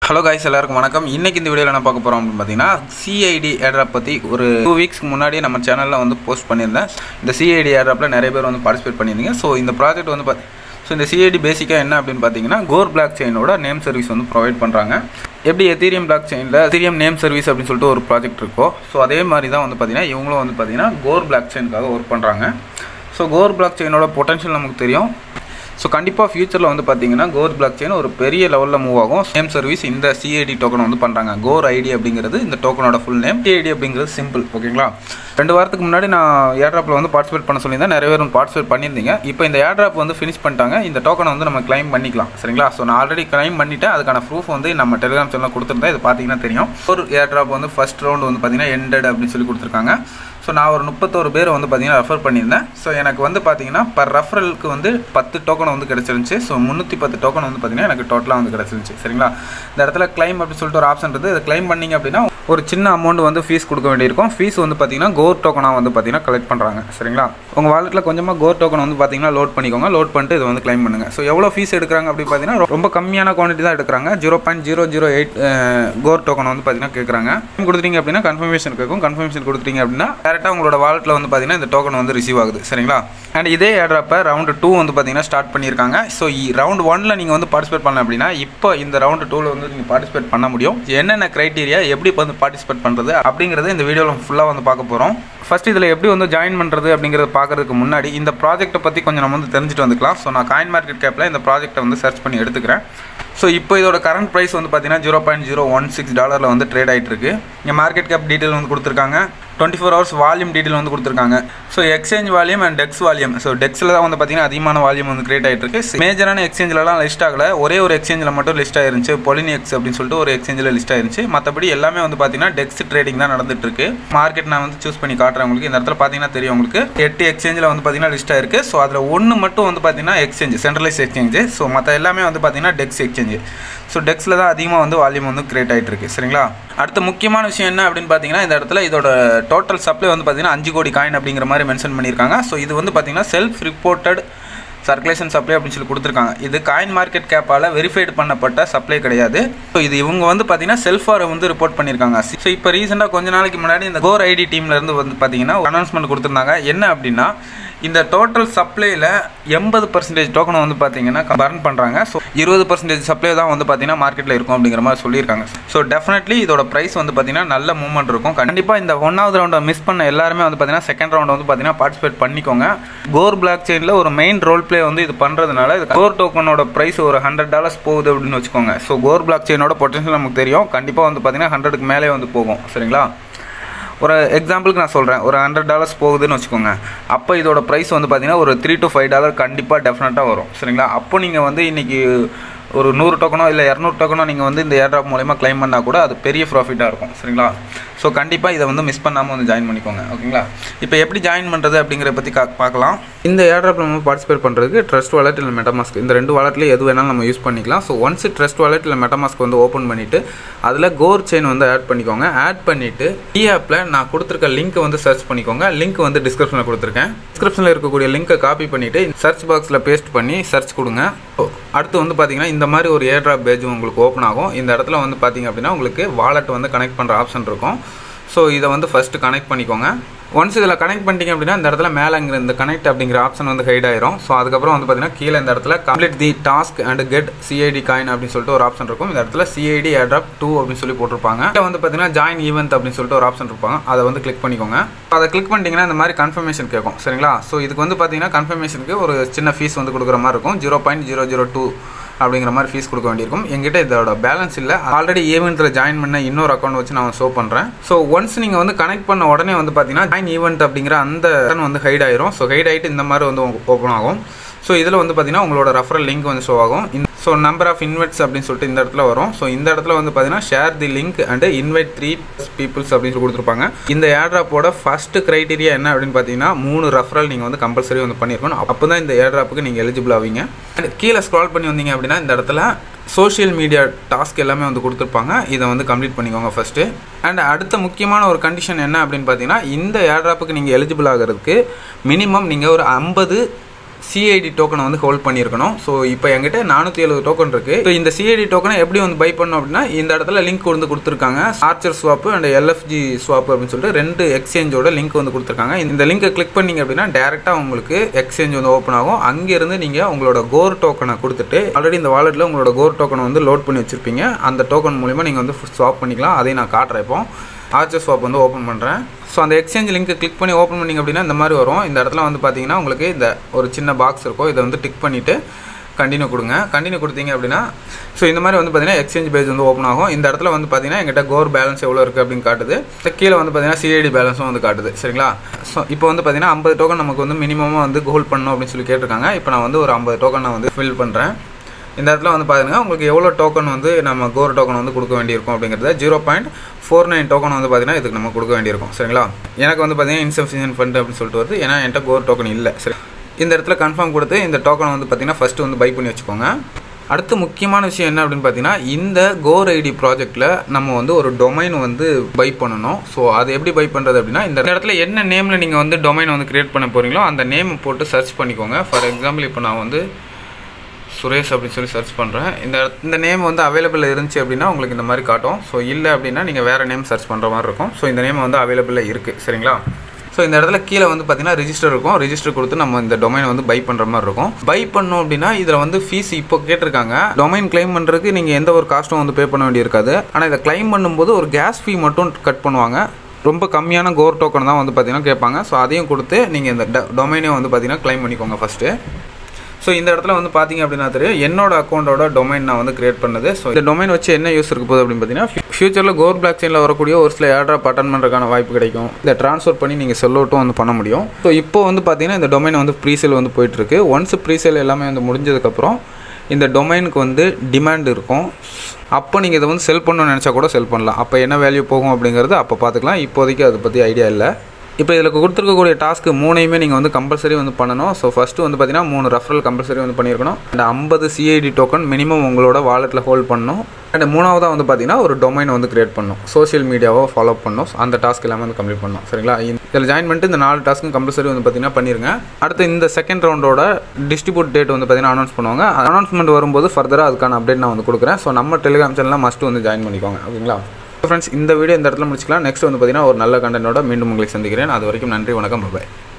hello guys எல்லாருக்கும் வணக்கம் இன்னைக்கு இந்த வீடியோவில் என்ன பார்க்க போகிறோம் அப்படின்னு பார்த்தீங்கன்னா சிஐடி ஏட்ராப் பற்றி ஒரு டூ வீக்ஸ்க்கு முன்னாடி நம்ம சேனலில் வந்து போஸ்ட் பண்ணியிருந்தேன் இந்த சிஐடி ஏட்ராப்பில் நிறைய பேர் வந்து பார்ட்டிசிபேட் பண்ணியிருந்தீங்க ஸோ இந்த ப்ராஜெக்ட் வந்து பார்த்து ஸோ இந்த சிஐடி பேசிக்காக என்ன அப்படின்னு பார்த்தீங்கன்னா கோர் பிளாக் செயினோட நேம் சர்வீஸ் வந்து ப்ரொவைட் பண்ணுறாங்க எப்படி எத்தீரியம் பிளாக் செயினில் எத்தீரியம் நேம் சர்வீஸ் அப்படின்னு சொல்லிட்டு ஒரு ப்ராஜெக்ட் இருக்கோ ஸோ அதே மாதிரி தான் வந்து பார்த்தீங்கன்னா இவங்களும் வந்து பார்த்தீங்கன்னா கோர் பிளாக் செயினுக்காக ஒர்க் பண்ணுறாங்க ஸோ கோர் பிளாக் செயினோட பொட்டன்ஷியல் நமக்கு தெரியும் ஸோ கண்டிப்பாக ஃபியூச்சரில் வந்து பார்த்தீங்கன்னா கோர் பிளாக் செயின் ஒரு பெரிய லெவலில் மூவ் ஆகும் சேம் சர்வீஸ் இந்த சிஐடி டோக்கன் வந்து பண்ணுறாங்க கோர் ஐடி அப்படிங்கிறது இந்த டோக்கனோட ஃபுல் நேம் சிஐடி அப்படிங்கிறது சிம்பிள் ஓகேங்களா ரெண்டு வாரத்துக்கு முன்னாடி நான் ஏர்ட்ராப்பில் வந்து பார்ட்டிசிபேட் பண்ண சொல்லியிருந்தேன் நிறைய பேர் வந்து பார்ட்டிசிபேட் பண்ணியிருந்தீங்க இப்போ இந்த ஏர்ட்ராப் வந்து ஃபினிஷ் பண்ணிட்டாங்க இந்த டோக்கனை வந்து நம்ம கிளைம் பண்ணிக்கலாம் சரிங்களா ஸோ நான் ஆல்ரெடி கிளைம் பண்ணிவிட்டேன் அதுக்கான ப்ரூஃப் வந்து நம்ம டெலிகிராம் சேனலில் கொடுத்துருந்தேன் இது பார்த்தீங்கன்னா தெரியும் ஒரு ஏர்ட்ராப் வந்து ஃபஸ்ட் ரவுண்ட் வந்து பார்த்தீங்கன்னா எண்டட் அப்படின்னு சொல்லி கொடுத்துருக்காங்க ஸோ நான் ஒரு முப்பத்தோரு பேர் வந்து பார்த்தீங்கன்னா ரெஃபர் பண்ணியிருந்தேன் ஸோ எனக்கு வந்து பார்த்தீங்கன்னா பர் ரெஃபரலுக்கு வந்து பத்து டோக்கன் வந்து கிடச்சிருந்துச்சு ஸோ முந்நூற்றி பத்து டோக்கன் வந்து பார்த்தீங்கன்னா எனக்கு டோட்டலாக வந்து கிடச்சிருந்துச்சு சரிங்களா இந்த இடத்துல கிளைம் அப்படின்னு சொல்லிட்டு ஒரு ஆப்ஷன் இருக்குது இதை கிளைம் பண்ணிங்க அப்படின்னா ஒரு சின்ன அமௌண்ட் வந்து ஃபீஸ் கொடுக்க வேண்டியிருக்கும் ஃபீஸ் வந்து பார்த்தீங்கன்னா கோர் டோக்கனாக வந்து பார்த்தீங்கன்னா கலெக்ட் பண்ணுறாங்க சரிங்களா உங்கள் வாலெட்டில் கொஞ்சமாக கோர் டோக்கன் வந்து பார்த்தீங்கன்னா லோட் பண்ணிக்கோங்க லோட் பண்ணிட்டு இதை வந்து கிளைம் பண்ணுங்கள் ஸோ எவ்வளோ ஃபீஸ் எடுக்கிறாங்க அப்படின்னு பார்த்தீங்கன்னா ரொம்ப கம்மியான குவான்டிட்டி தான் எடுக்கிறாங்க zero point zero zero eight core token வந்து பார்த்தீங்கன்னா கேட்குறாங்க கொடுத்துட்டீங்க அப்படின்னா கன்ஃபர்மேஷன் கேட்கும் கன்ஃபர்மேஷன் கொடுத்துட்டீங்க அப்படின்னா டேரெக்டாக உங்களோட வாலெட்டில் வந்து பார்த்தீங்கன்னா இந்த டோக்கன் வந்து ரிசீவ் ஆகுது சரிங்களா அண்ட் இதே ஏட்ராப்பை ரவுண்டு டூ வந்து பார்த்தீங்கன்னா ஸ்டார்ட் பண்ணியிருக்காங்க ஸோ ரவுண்ட் ஒனில் நீங்கள் வந்து பார்ட்டிசிபேட் பண்ணல அப்படின்னா இப்போ இந்த ரவுண்டு டூவில் வந்து நீங்கள் பார்ட்டிசிபேட் பண்ண முடியும் என்னென்ன க்ரைட்டீரியா எப்படி வந்து பார்ட்டிசிபேட் பண்ணுறது அப்படிங்கிறத இந்த வீடியோவில் ஃபுல்லாக வந்து பார்க்க போகிறோம் ஃபர்ஸ்ட் இதில் எப்படி வந்து ஜாயின் பண்ணுறது அப்படிங்கிறத பார்க்கறதுக்கு முன்னாடி இந்த ப்ராஜெக்ட்டை பற்றி கொஞ்சம் நம்ம வந்து தெரிஞ்சுட்டு வந்துக்கலாம் ஸோ நான் காயின் மார்க்கெட் கேப்பில் இந்த ப்ராஜெக்ட்டை வந்து சர்ச் பண்ணி எடுத்துக்கிறேன் ஸோ இப்போ இதோட கரண்ட் ப்ரைஸ் வந்து பார்த்தீங்கன்னா zero point zero one six டாலரில் வந்து ட்ரேட் ஆகிட்டு இருக்கு இங்கே மார்க்கெட் கேப் டீட்டெயில் வந்து கொடுத்துருக்காங்க twenty four hours volume detail வந்து கொடுத்துருக்காங்க so exchange volume and DEX volume so டெக்ஸில் தான் வந்து பார்த்தீங்கன்னா அதிகமான வால்யூம் வந்து கிரியேட் ஆகிட்டு இருக்கு மேஜரான எக்ஸ்சேஞ்சிலலாம் லிஸ்ட் ஆகல ஒரே ஒரு எக்ஸ்சேஞ்சில் மட்டும் லிஸ்ட் ஆயிருந்துச்சு பொலினி எக்ஸ் அப்படின்னு சொல்லிட்டு ஒரு எக்ஸ்சேஞ்சில் லிஸ்ட் ஆயிருந்துச்சு மற்றபடி எல்லாமே வந்து பார்த்தீங்கன்னா டெக்ஸ் ட்ரேடிங் தான் நடந்துட்டு இருக்கு மார்க்கெட் நான் வந்து சூஸ் பண்ணி காட்டுறேன் உங்களுக்கு இந்த இடத்துல பார்த்தீங்கன்னா தெரியும் உங்களுக்கு எட்டு எக்ஸ்சேஞ்சில் வந்து பார்த்தீங்கன்னா லிஸ்ட் ஆயிருக்கு ஸோ அதில் ஒன்று மட்டும் வந்து பார்த்தீங்கன்னா எக்ஸ்சேஞ்ச் சென்ட்ரலைஸ் எக்ஸ்சேஞ்சு ஸோ மற்ற எல்லாமே வந்து பார்த்தீங்கன்னா டெக்ஸ் எக்ஸ்சேஞ்சு ஸோ டெக்ஸில் தான் அதிகமாக வந்து வால்யூம் வந்து கிரியேட் ஆகிட்டு இருக்கு சரிங்களா அடுத்த முக்கியமான விஷயம் என்ன அப்படின்னு பார்த்தீங்கன்னா இந்த இடத்துல இதோட டோட்டல் சப்ளை வந்து பார்த்தீங்கன்னா அஞ்சு கோடி காயின் அப்படிங்கிற மாதிரி மென்ஷன் பண்ணியிருக்காங்க ஸோ இது வந்து பார்த்தீங்கன்னா செல்ஃப் ரிப்போர்ட்டட் சர்க்குலேஷன் சப்ளை அப்படின்னு சொல்லி கொடுத்துருக்காங்க இது காயின் மார்க்கெட் கேப்பால் வெரிஃபைடு பண்ணப்பட்ட சப்ளை கிடையாது ஸோ இது இவங்க வந்து பார்த்தீங்கன்னா செல்ஃபாரை வந்து ரிப்போர்ட் பண்ணியிருக்காங்க ஸோ இப்போ ரீசெண்டாக கொஞ்ச நாளைக்கு முன்னாடி இந்த கோர் ஐடி டீம்லேருந்து வந்து பார்த்தீங்கன்னா அனௌன்ஸ்மெண்ட் கொடுத்துருந்தாங்க என்ன அப்படின்னா இந்த டோட்டல் சப்ளையில் எண்பது பர்சன்டேஜ் டோக்கனை வந்து பார்த்தீங்கன்னா பர்ன் பண்ணுறாங்க ஸோ இருபது பர்சன்டேஜ் சப்ளை தான் வந்து பார்த்தீங்கன்னா மார்க்கெட்டில் இருக்கும் அப்படிங்கிற மாதிரி சொல்லியிருக்காங்க ஸோ டெஃபினெட்லி இதோட ப்ரைஸ் வந்து பார்த்தீங்கன்னா நல்ல மூவ்மெண்ட் இருக்கும் கண்டிப்பாக இந்த ஒன்றாவது ரவுண்டை மிஸ் பண்ண எல்லாருமே வந்து பார்த்தீங்கன்னா செகண்ட் ரவுண்ட் வந்து பார்த்தீங்கன்னா பார்ட்டிசிபேட் பண்ணிக்கோங்க கோர் பிளாக் செயினில் ஒரு மெயின் ரோல் ப்ளே வந்து இது பண்ணுறதுனால இது கோர் டோக்கனோட ப்ரைஸ் ஒரு ஹண்ட்ரட் டாலர்ஸ் போகுது அப்படின்னு வச்சுக்கோங்க ஸோ கோர் பிளாக் செயினோட பொட்டன்ஷியல் நமக்கு தெரியும் கண்டிப்பாக வந்து பார்த்தீங்கன்னா ஹண்ட்ரடுக்கு மேலே வந்து போகும் சரிங்களா ஒரு எக்ஸாம்பிளுக்கு நான் சொல்கிறேன் ஒரு ஹண்ட்ரட் டாலர்ஸ் போகுதுன்னு வச்சுக்கோங்க அப்போ இதோட ப்ரைஸ் வந்து பார்த்தீங்கன்னா ஒரு த்ரீ டு ஃபைவ் டாலர் கண்டிப்பாக டெஃபினட்டாக வரும் சரிங்களா அப்போ நீங்கள் வந்து இன்றைக்கி ஒரு நூறு டோக்கனோ இல்லை இரநூறு டோக்கனோ நீங்கள் வந்து இந்த ஏர்ட்ராப் மூலயமா கிளைம் பண்ணால் கூட அது பெரிய ப்ராஃபிட்டாக இருக்கும் சரிங்களா ஸோ கண்டிப்பாக இதை வந்து மிஸ் பண்ணாமல் வந்து ஜாயின் பண்ணிக்கோங்க ஓகேங்களா இப்போ எப்படி ஜாயின் பண்ணுறது அப்படிங்கிறத பற்றி கா பார்க்கலாம் இந்த ஏர்ட்ராப்பில் நம்ம பார்ட்டிசிபேட் பண்ணுறதுக்கு ட்ரஸ்ட் வாலெட் இல்லை மெட்டமாஸ்க் இந்த ரெண்டு வாலெட்லேயே எது வேணாலும் நம்ம யூஸ் பண்ணிக்கலாம் ஸோ ஒன்ஸ் ட்ரஸ்ட் வாலெட் இல்லை மெட்டமாஸ்க் வந்து ஓப்பன் பண்ணிவிட்டு அதில் கோர் செயின் வந்து ஆட் பண்ணிக்கோங்க ஆட் பண்ணிவிட்டு இ ஆப்பில் நான் கொடுத்துருக்க லிங்க்கை வந்து சர்ச் பண்ணிக்கோங்க லிங்க் வந்து டிஸ்கிரிப்ஷனில் கொடுத்துருக்கேன் டிஸ்கிரிப்ஷனில் இருக்கக்கூடிய லிங்க்கை காப்பி பண்ணிவிட்டு சர்ச் பாக்ஸில் பேஸ்ட் பண்ணி சர்ச் கொடுங்க அடுத்து வந்து பார்த்தீங்கன்னா இந்த மாதிரி ஒரு ஏர்ட்ராப் பேஜ் உங்களுக்கு ஓப்பன் ஆகும் இந்த இடத்துல வந்து பார்த்தீங்க அப்படின்னா உங்களுக்கு வாலெட் வந்து கனெக்ட் பண்ணுற ஆப்ஷன் இருக்கும் ஸோ இதை வந்து ஃபஸ்ட்டு கனெக்ட் பண்ணிக்கோங்க ஒன்ஸ் இதில் கனெக்ட் பண்ணிட்டீங்க அப்படின்னா இந்த இடத்துல மேலே இங்கே இந்த கனெக்ட் அப்படிங்கிற ஆப்ஷன் வந்து ஹைட் ஆயிரும் ஸோ அதுக்கப்புறம் வந்து பார்த்தீங்கன்னா கீழே இந்த இடத்துல complete the task and get CID coin அப்படின்னு சொல்லிட்டு ஒரு ஆப்ஷன் இருக்கும் இந்த இடத்துல சிஐடி ஏட்ராப் டூ அப்படின்னு சொல்லி போட்டிருப்பாங்க இதில் வந்து பார்த்தீங்கன்னா ஜாயின் ஈவெண்ட் அப்படின்னு சொல்லிட்டு ஒரு ஆப்ஷன் இருப்பாங்க அதை வந்து கிளிக் பண்ணிக்கோங்க அதை கிளிக் பண்ணிட்டீங்கன்னா இந்த மாதிரி கன்ஃபர்மேஷன் கேட்கும் சரிங்களா ஸோ இதுக்கு வந்து பார்த்தீங்கன்னா கன்ஃபர்மேஷனுக்கு ஒரு சின்ன ஃபீஸ் வந்து கொடுக்குற மாதிரி இருக்கும் zero point zero zero two அப்படிங்கிற மாதிரி ஃபீஸ் கொடுக்க வேண்டியிருக்கும் எங்கிட்ட இதோட பேலன்ஸ் இல்லை ஆல்ரெடி ஈவெண்ட்டில் ஜாயின் பண்ண இன்னொரு அக்கௌண்ட் வச்சு நான் ஷோ பண்ணுறேன் ஸோ ஒன்ஸ் நீங்கள் வந்து கனெக்ட் பண்ண உடனே வந்து பார்த்தீங்கன்னா ஜாயின் ஈவெண்ட் அப்படிங்கிற அந்த வந்து ஹைட் ஆயிரும் ஸோ ஹைட் ஆகிட்டு இந்த மாதிரி வந்து ஓப்பன் ஆகும் ஸோ இதில் வந்து பார்த்தீங்கன்னா உங்களோட ரெஃபரல் லிங்க் வந்து ஷோ ஆகும் ஸோ நம்பர் ஆஃப் இன்வைட்ஸ் அப்படின்னு சொல்லிட்டு இந்த இடத்துல வரும் ஸோ இந்த இடத்துல வந்து பார்த்தீங்கன்னா share the link and invite three peoples அப்படின்னு சொல்லி கொடுத்துருப்பாங்க இந்த ஏர்ட்ராப்போட ஃபர்ஸ்ட் க்ரைட்டீரியா என்ன அப்படின்னு பார்த்தீங்கன்னா மூணு ரெஃபரல் நீங்கள் வந்து கம்பல்சரி வந்து பண்ணியிருக்கணும் அப்போ தான் இந்த ஏர்ட்ராப்புக்கு நீங்கள் எலிஜிபிள் ஆவீங்க கீழே ஸ்க்ரால் பண்ணி வந்தீங்க அப்படின்னா இந்த இடத்துல சோஷியல் மீடியா டாஸ்க் எல்லாமே வந்து கொடுத்துருப்பாங்க இதை வந்து கம்ப்ளீட் பண்ணிக்கோங்க ஃபஸ்ட்டு அண்ட் அடுத்த முக்கியமான ஒரு கண்டிஷன் என்ன அப்படின்னு பார்த்தீங்கன்னா இந்த ஏர்ட்ராப்புக்கு நீங்கள் எலிஜிபிள் ஆகிறதுக்கு மினிமம் நீங்கள் ஒரு ஐம்பது சிஐடி டோக்கனை வந்து ஹோல்ட் பண்ணியிருக்கணும் ஸோ இப்போ என்கிட்ட நானூற்றி எழுபது டோக்கன் இருக்கு ஸோ இந்த சிஐடி டோக்கனை எப்படி வந்து பை பண்ணணும் அப்படின்னா இந்த இடத்துல லிங்க் வந்து கொடுத்துருக்காங்க Archer swap and LFG swap அப்படின்னு சொல்லிட்டு ரெண்டு எக்ஸ்சேஞ்சோட லிங்க் வந்து கொடுத்துருக்காங்க இந்த லிங்கை கிளிக் பண்ணீங்க அப்படின்னா டேரெக்டாக உங்களுக்கு எக்ஸ்சேஞ்ச் வந்து ஓப்பன் ஆகும் அங்கேருந்து நீங்கள் உங்களோட கோர் டோக்கனை கொடுத்துட்டு ஆல்ரெடி இந்த வாலெட்டில் உங்களோட கோர் டோக்கனை வந்து லோட் பண்ணி வச்சிருப்பீங்க அந்த டோக்கன் மூலிமா நீங்கள் வந்து ஸ்வாப் பண்ணிக்கலாம் அதையும் நான் காட்டுறேன் இப்போ ஆர்ச்சர் ஸ்வாப் வந்து ஓப்பன் பண்ணுறேன் ஸோ அந்த எக்ஸ்சேஞ்ச் லிங்க் கிளிக் பண்ணி ஓப்பன் பண்ணிங்க அப்படின்னா இந்த மாதிரி வரும் இந்த இடத்துல வந்து பார்த்தீங்கன்னா உங்களுக்கு இந்த ஒரு சின்ன பாக்ஸ் இருக்கும் இதை வந்து டிக் பண்ணிவிட்டு கண்டினியூ கொடுங்க கண்டினியூ கொடுத்தீங்க அப்படின்னா ஸோ இந்த மாதிரி வந்து பார்த்தீங்கன்னா எக்ஸ்சேஞ்ச் பேஜ் வந்து ஓப்பன் ஆகும் இந்த இடத்துல வந்து பார்த்தீங்கன்னா எங்கிட்ட கோர் பேலன்ஸ் எவ்வளோ இருக்குது அப்படின்னு காட்டுது கீழே வந்து பார்த்தீங்கன்னா சிஐடி பேலன்ஸும் வந்து காட்டுது சரிங்களா ஸோ இப்போ வந்து பார்த்தீங்கன்னா ஐம்பது டோக்கன் நமக்கு வந்து மினிமமாக வந்து ஹோல்ட் பண்ணணும் அப்படின்னு சொல்லி கேட்டிருக்காங்க இப்போ நான் வந்து ஒரு ஐம்பது டோக்கன் நான் வந்து ஃபில் பண்ணுறேன் இந்த இடத்துல வந்து பாருங்க உங்களுக்கு எவ்வளோ டோக்கன் வந்து நம்ம கோர் டோக்கன் வந்து கொடுக்க வேண்டியிருக்கும் அப்படிங்கிறத zero point four nine token வந்து பார்த்தீங்கன்னா இதுக்கு நம்ம கொடுக்க வேண்டியிருக்கும் சரிங்களா எனக்கு வந்து பார்த்தீங்கன்னா இன்சஃபிஷியன்ட் ஃபண்ட் அப்படின்னு சொல்லிட்டு வருது ஏன்னா என்கிட்ட கோர் டோக்கன் இல்லை சரி இந்த இடத்துல கன்ஃபார்ம் கொடுத்து இந்த டோக்கனை வந்து பார்த்தீங்கன்னா ஃபஸ்ட்டு வந்து பை பண்ணி வச்சுக்கோங்க அடுத்து முக்கியமான விஷயம் என்ன அப்படின்னு பார்த்தீங்கன்னா இந்த கோர் ஐடி ப்ராஜெக்ட்டில் நம்ம வந்து ஒரு டொமைன் வந்து பை பண்ணணும் ஸோ அது எப்படி பை பண்ணுறது அப்படின்னா இந்த இடத்துல என்ன நேமில் நீங்கள் வந்து டொமைன் வந்து கிரியேட் பண்ண போகிறீங்களோ அந்த நேம் போட்டு சர்ச் பண்ணிக்கோங்க ஃபார் எக்ஸாம்பிள் இப்போ நான் வந்து சுரேஷ் அப்படின்னு சொல்லி சர்ச் பண்ணுறேன் இந்த இந்த நேம் வந்து அவைலபிள் இருந்துச்சு அப்படின்னா உங்களுக்கு இந்த மாதிரி காட்டும் ஸோ இல்லை அப்படின்னா நீங்கள் வேறு நேம் சர்ச் பண்ணுற மாதிரி இருக்கும் ஸோ இந்த நேம் வந்து அவைலபிளில் இருக்குது சரிங்களா ஸோ இந்த இடத்துல கீழே வந்து பார்த்தீங்கன்னா ரிஜிஸ்டர் இருக்கும் ரிஜிஸ்டர் கொடுத்து நம்ம இந்த டொமைன் வந்து பை பண்ணுற மாதிரி இருக்கும் பை பண்ணோம் அப்படின்னா இதில் வந்து ஃபீஸ் இப்போ கேட்டிருக்காங்க டொமைன் கிளைம் பண்ணுறதுக்கு நீங்கள் எந்த ஒரு காஸ்ட்டும் வந்து பே பண்ண வேண்டியிருக்காது ஆனால் இதை கிளைம் பண்ணும்போது ஒரு கேஸ் ஃபீ மட்டும் கட் பண்ணுவாங்க ரொம்ப கம்மியான கோர் டோக்கன் தான் வந்து பார்த்தீங்கன்னா கேட்பாங்க ஸோ அதையும் கொடுத்து நீங்கள் இந்த டொமைனையும் வந்து பார்த்தீங்கன்னா கிளைம் பண்ணிக்கோங்க ஃபஸ்ட்டு ஸோ இந்த இடத்துல வந்து பார்த்தீங்க அப்படின்னா தெரியும் என்னோட அக்கௌண்ட்டோட டொமைன் நான் வந்து கிரியேட் பண்ணது ஸோ இந்த டொமைன் வச்சு என்ன யூஸ் இருக்க போகுது அப்படின்னு பார்த்தீங்கன்னா ஃபியூச்சரில் கோர் பிளாக் செயினில் வரக்கூடிய ஒரு சில ஏர்ட்ராப் அட்டன் பண்ணுறதுக்கான வாய்ப்பு கிடைக்கும் இதை ட்ரான்ஸ்ஃபர் பண்ணி நீங்கள் செல்லோட்டும் வந்து பண்ண முடியும் ஸோ இப்போ வந்து பார்த்தீங்கன்னா இந்த டொமைன் வந்து ப்ரீசேல் வந்து போயிட்டுருக்கு ஒன்ஸ் ப்ரீசேல் எல்லாமே வந்து முடிஞ்சதுக்கப்புறம் இந்த டொமைனுக்கு வந்து டிமாண்ட் இருக்கும் அப்போ நீங்கள் இதை வந்து செல் பண்ணணும்னு நினச்சா கூட செல் பண்ணலாம் அப்போ என்ன வேல்யூ போகும் அப்படிங்கிறது அப்போ பார்த்துக்கலாம் இப்போதைக்கு அதை பற்றி ஐடியா இல்லை இப்போ இதில் கொடுத்துருக்கக்கூடிய டாஸ்க்கு மூணையுமே நீங்கள் வந்து கம்பல்சரி வந்து பண்ணணும் ஸோ ஃபஸ்ட்டு வந்து பார்த்தீங்கன்னா மூணு ரெஃபரல் கம்பல்சரி வந்து பண்ணியிருக்கணும் அண்ட் ஐம்பது சிஐடி டோக்கன் மினிமம் உங்களோட வாலெட்டில் ஹோல்ட் பண்ணணும் அண்ட் மூணாவதாக வந்து பார்த்தீங்கன்னா ஒரு டொமைன் வந்து கிரியேட் பண்ணணும் சோஷியல் மீடியாவை ஃபாலோ பண்ணணும் அந்த டாஸ்க் எல்லாமே வந்து கம்ப்ளீட் பண்ணணும் சரிங்களா இதில் ஜாயின் பண்ணிட்டு இந்த நாலு டாஸ்க்கும் கம்பல்சரி வந்து பார்த்தீங்கன்னா பண்ணிருங்க அடுத்து இந்த செகண்ட் ரவுண்டோட டிஸ்ட்ரிபியூட் டேட் வந்து பார்த்தீங்கன்னா அனௌன்ஸ் பண்ணுவாங்க அனௌன்ஸ்மெண்ட் வரும்போது ஃபர்தராக அதுக்கான அப்டேட் நான் வந்து கொடுக்குறேன் ஸோ நம்ம டெலிகிராம் சேனலில் மஸ்ட் வந்து ஜாயின் பண்ணிக்கோங்க ஓகேங்களா ஃப்ரெண்ட்ஸ் இந்த வீடியோ இந்த இடத்துல முடிச்சுக்கலாம் நெக்ஸ்ட் வந்து பார்த்தீங்கன்னா ஒரு நல்ல கண்டனோட மீண்டும் உங்களை சந்திக்கிறேன் அது வரைக்கும் நன்றி வணக்கம் பாய்